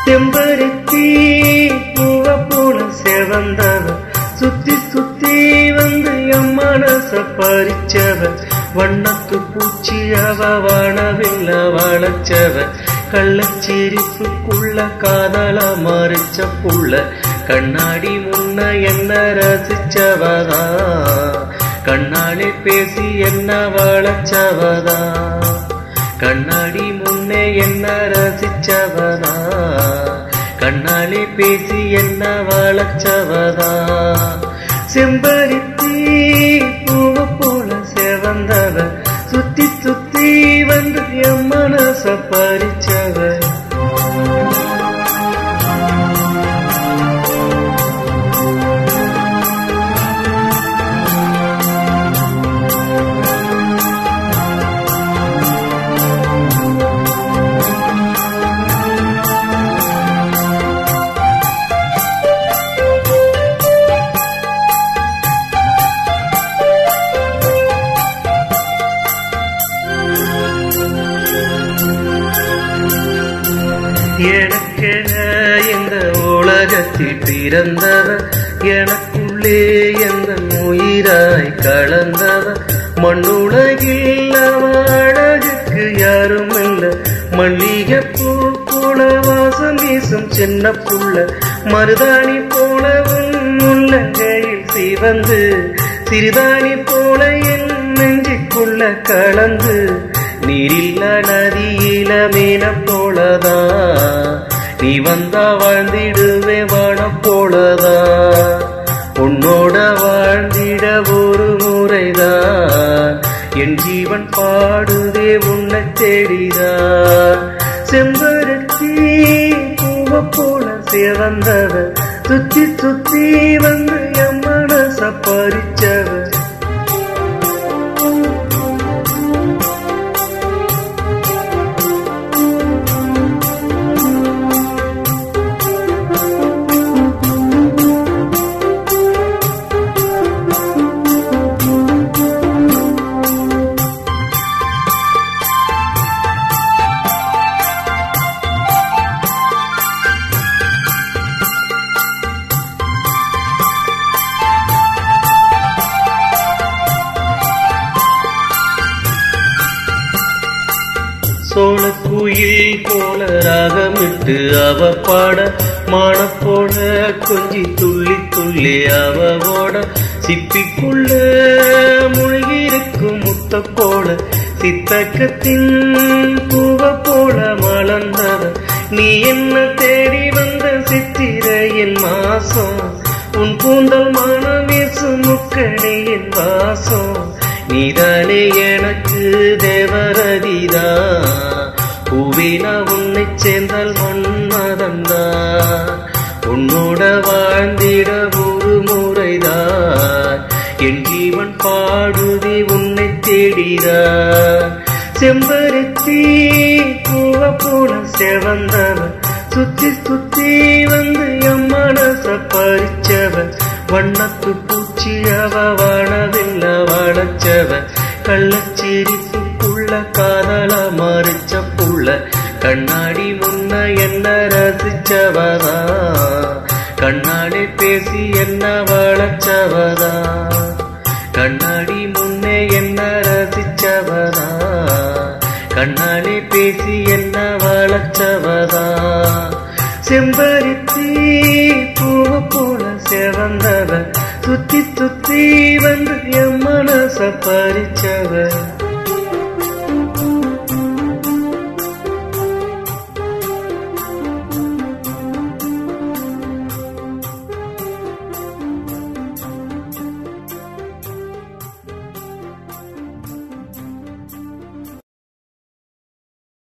செம்பருத்தி பூவ போல செவந்தவ சுத்தி சுத்தி வந்து என் மனச பறிச்சவ வண்ணத்து பூச்சி அவ வானவில்ல வளச்சவ கள்ளச்சிரிப்புக்குள்ள காதல மறைச்ச புள்ள கண்ணாடி முன்ன என்ன ரசிச்சவதா கண்ணாலே பேசி என்ன வளச்சவதா கண்ணாடி முன்னே என்ன ரசிச்சவதா கண்ணாலே பேசி என்ன வளச்சவதா செம்பருத்தி பூவ போல செவந்தவ சுத்தி சுத்தி வந்து என் மனச பறிச்சவ எனக்கென இந்த உலகத்தில் பிறந்தவர் எனக்குள்ளே எந்த உயிராய் கலந்தவர் மண்ணுலகில் அவ அழகுக்கு யாரும் இல்ல மல்லிகை பூ போல வாசம் வீசும் சின்ன புள்ள மருதாணி போல உன் உள்ளங்கையில் சிவந்து சிறுதாணி போல என் நெஞ்சுக்குள்ள கலந்து நீரில்ல நதியில மீன போலதா நீ வந்தா வாழ்ந்திடுவே வாழ போலதா உன்னோட வாழ்ந்திட ஒரு முறைதான் என் ஜீவன் பாடுதே உன்னை தேடிதான் செம்பருத்தி பூவ போல சிவந்தவ சுத்தி சுத்தி வந்து என் மனச பறிச்சவ சோழக்குயில் போல ராகமிட்டு அவ பாட மான போல கொஞ்சி துள்ளி துள்ளி அவவோட சிப்பிக்குள்ள மூழ்கியிருக்கும் முத்த போல சித்தக்கத்தின் பூவ போல மலர்ந்தவ நீ என்ன தேடி வந்த சித்திரையின் மாசம் உன் கூந்தல் மனம் வீசும் முக்கணியின் வாசம் நீதானே எனக்கு தேவரதிதா பூவினா உன்னை சேர்ந்தால் மன்மதந்தா உன்னோட வாழ்ந்திட ஒரு முறைதான் என் ஜீவன் பாடுதி உன்னை தேடிதா செம்பருத்தி பூவ போல செவந்தவ சுத்தி சுத்தி வந்து என் மனச பறிச்சவ வண்ணத்து பூச்சி அவ வாழவில்ல வளச்சவ கள்ளச்சிரிப்புக்குள்ள காதல மறைச்ச புள்ள கண்ணாடி முன்ன என்ன ரசிச்சவதா கண்ணாடி பேசி என்ன வளச்சவதா கண்ணாடி முன்னே என்ன ரசிச்சவதா கண்ணாடி பேசி என்ன வளச்சவதா செம்பருத்தி பூவ போல செவந்தவ சுத்தி சுத்தி வந்து என் மனச பறிச்சவ